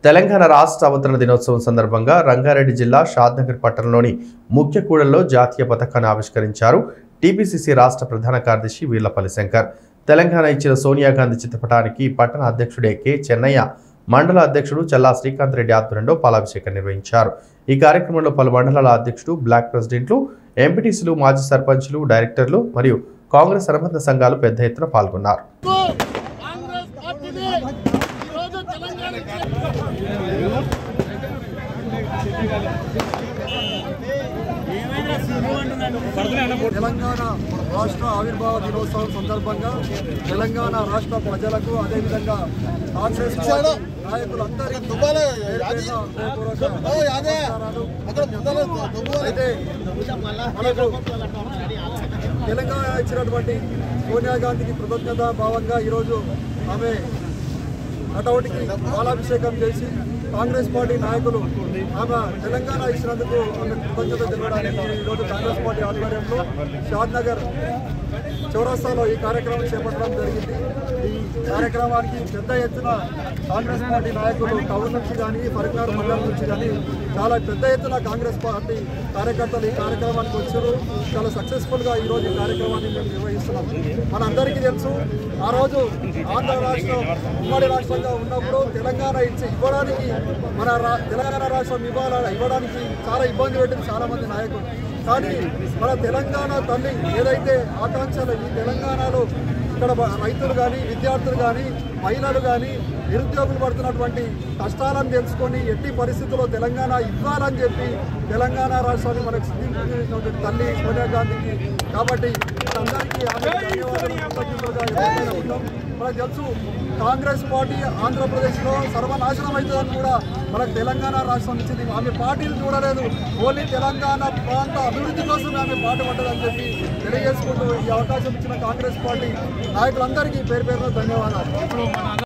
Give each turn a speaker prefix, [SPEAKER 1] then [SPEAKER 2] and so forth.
[SPEAKER 1] తెలంగాణ రాష్ట్ర అవతరణ దినోత్సవం సందర్భంగా రంగారెడ్డి జిల్లా షాద్నగర్ పట్టణంలోని ముఖ్య కూడల్లో జాతీయ పతాకాన్ని ఆవిష్కరించారు టీపీసీసీ రాష్ట్ర ప్రధాన కార్యదర్శి వీళ్లపల్లి శంకర్ తెలంగాణ ఇచ్చిన సోనియా గాంధీ చిత్రపటానికి పట్టణ అధ్యక్షుడే కె చెన్నయ్య మండల అధ్యక్షుడు చల్లా శ్రీకాంత్ రెడ్డి ఆధ్వర్యంలో పాలాభిషేకం నిర్వహించారు ఈ కార్యక్రమంలో పలు మండలాల అధ్యక్షుడు బ్లాక్ ప్రెసిడెంట్లు ఎంపీటీసీలు మాజీ సర్పంచ్లు డైరెక్టర్లు మరియు కాంగ్రెస్ అనుబంధ సంఘాలు పెద్ద ఎత్తున పాల్గొన్నారు
[SPEAKER 2] కాంగ్రెస్ పార్టీని ఈరోజు తెలంగాణ
[SPEAKER 3] తెలంగాణ రాష్ట్ర ఆవిర్భావ దినోత్సవం సందర్భంగా తెలంగాణ రాష్ట్ర ప్రజలకు అదేవిధంగా కాంగ్రెస్ పార్టీ నాయకులందరికీ పేరుపేరున హృదయపూర్వక నమస్కారాలు. అయితే మనకు తెలంగాణ ఇచ్చినటువంటి సోనియా గాంధీకి కృతజ్ఞత భావంగా ఈరోజు ఆమె కటౌట్కి పాలాభిషేకం చేసి కాంగ్రెస్ పార్టీ నాయకులు ఆమె తెలంగాణ ఇచ్చినందుకు ఆమె కృతజ్ఞత తెలపడానికి ఈరోజు కాంగ్రెస్ పార్టీ ఆధ్వర్యంలో షాద్ నగర్ చౌరస్తాలో ఈ కార్యక్రమం చేపట్టడం జరిగింది ఈ కార్యక్రమానికి పెద్ద ఎత్తున కాంగ్రెస్ పార్టీ నాయకులు టౌన్ నుంచి కానీ పరికరాల మండలం నుంచి కానీ చాలా పెద్ద ఎత్తున కాంగ్రెస్ పార్టీ కార్యకర్తలు ఈ కార్యక్రమానికి వచ్చారు చాలా సక్సెస్ఫుల్గా ఈరోజు ఈ కార్యక్రమాన్ని మేము నిర్వహిస్తున్నాం మనందరికీ తెలుసు ఆ రోజు ఆంధ్ర రాష్ట్రం ఉమ్మడి రాష్ట్రంగా ఉన్నప్పుడు తెలంగాణ ఇచ్చి ఇవ్వడానికి మన రా- తెలంగాణ రాష్ట్రం ఇవ్వాల ఇవ్వడానికి చాలా ఇబ్బంది పెట్టింది చాలా మంది నాయకులు కానీ మన తెలంగాణ తల్లి ఏదైతే ఆకాంక్షలు ఈ తెలంగాణలో ఇక్కడ బ- రైతులు కానీ విద్యార్థులు కానీ మహిళలు కానీ నిరుద్యోగులు పడుతున్నటువంటి కష్టాలను తెలుసుకొని ఎట్టి పరిస్థితుల్లో తెలంగాణ ఇవ్వాలని చెప్పి తెలంగాణ రాష్ట్రాన్ని మనకు సిద్ధించినటువంటి తల్లి సోనియా గాంధీకి కాబట్టి అందరికీ ఆమె ధన్యవాదాలు కృతజ్ఞతలుగా ఎవరికైనా ఉంటాం మనకు తెలుసు కాంగ్రెస్ పార్టీ ఆంధ్రప్రదేశ్లో సర్వనాశనం అవుతుందని కూడా మనకు తెలంగాణ రాష్ట్రం ఇచ్చింది ఆమె పార్టీలు చూడలేదు ఓన్లీ తెలంగాణ ప్రాంత అభివృద్ధి కోసం ఆమె పాటుపడ్డదని చెప్పి తెలియజేసుకుంటూ ఈ అవకాశం ఇచ్చిన కాంగ్రెస్ పార్టీ నాయకులందరికీ పేరు పేరున ధన్యవాదాలు